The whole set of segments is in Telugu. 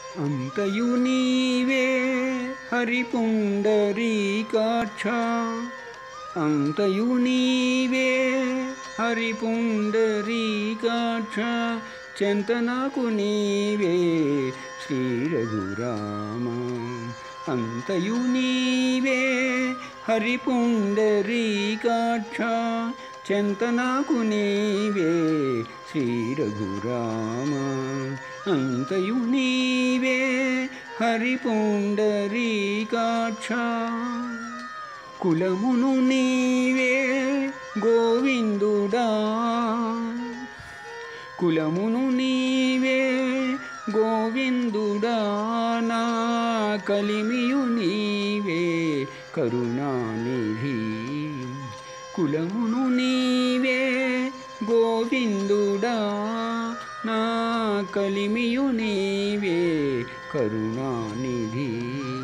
అంతయు నీవే హరిపుండరీకాక్ష అంతయు నీవే హరిపుండరీకాక్ష చెంతనకు నీవే శ్రీ రఘురామ అంతయు నీవే హరిపుండరీకాక్ష చెంతనకు నీవే శ్రీ రఘురామ అంతయు నీవే హరిపుండరీకాక్ష కులమును నీవే గోవిందుడా కులమును నీవే గోవిందుడా నా కలిమియు నీవే కరుణానిధి కులమును నీవే గోవిందుడా నా కలిమియు నీవే కరుణానిధి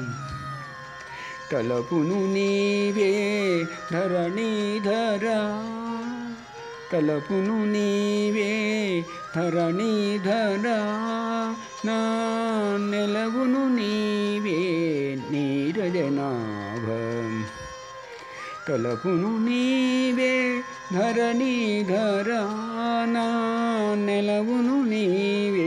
తలపును నీవే ధరణీధరా తలపును నీవే ధరణీధరా నా నెలవును నీవే నీరజనాభం తలపును నీవే ధరణీధరా నా నెలవును నీవే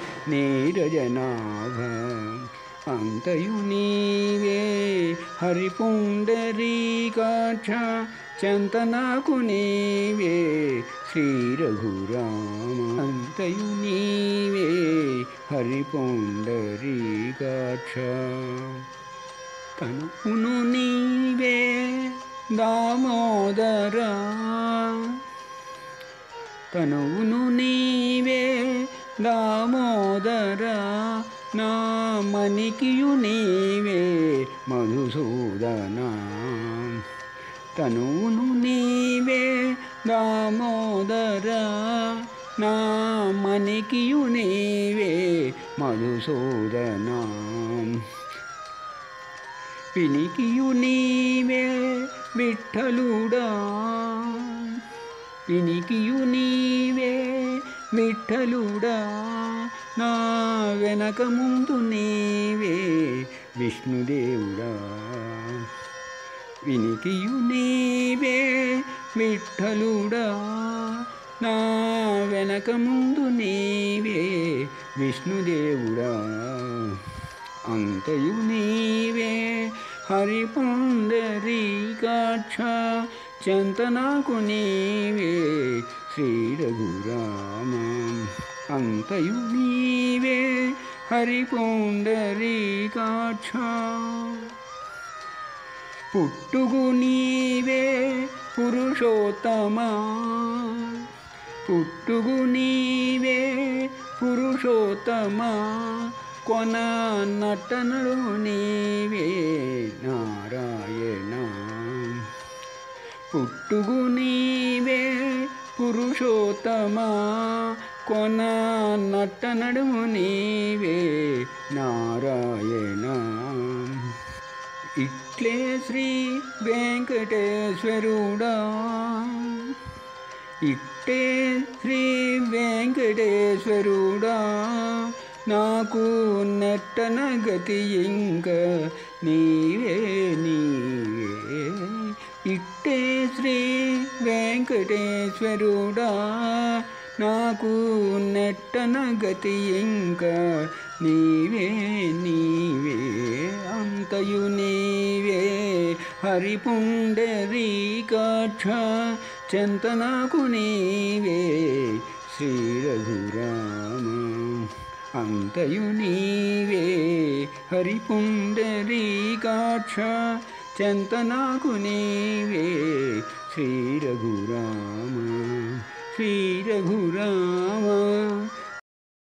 నీరజనాభం అంతయు నీవే హరిపుండరీకాక్ష చంతనాకు నీవే శ్రీ రఘురామ అంతయు నీవే హరిపుండరీకాక్ష తనును నీవే దామోదరా తనువును నీవే దామోదరా నా మణికియు నీవే మధుసూదనా తనువును నీవే దామోదరా నా మణికియు నీవే మధుసూదనా పినికియు నీవే విఠలుడా పినికియు నీవే విఠలుడా నా వెనక ముందు నీవే విష్ణుదేవుడా వినికియు నీవే విఠలుడా నా వెనక ముందు నీవే విష్ణుదేవుడా అంతయు నీవే హరిపుండరీకాక్ష చంతనాకు నీవే శ్రీ రఘురామ అంతయు నీవే హరిపుండరీకాక్ష పుట్టుగు నీవే పురుషోత్తమా పుట్టుగు నీవే పురుషోత్తమా కొన నటనలు నీవే నారాయణ పుట్టుగు నీవే పురుషోత్తమా కొన నటనడు నీవే నారాయణ ఇట్లే శ్రీ వెంకటేశ్వరుడా ఇట్టే శ్రీ వెంకటేశ్వరుడా నాకు నెట్టన గతి ఇంక నీవే నీవే ఇట్టే శ్రీ వెంకటేశ్వరుడా నాకు నెట్టన గతి ఇంక నీవే నీవే అంతయు నీవే హరిపుండరీకాక్ష చెంతనాకు నీవే శ్రీ రఘురామ అంతయు నీవే హరిపుండరీకాక్ష చెంతనాకు నీవే శ్రీ రఘురామ శ్రీ రఘురామ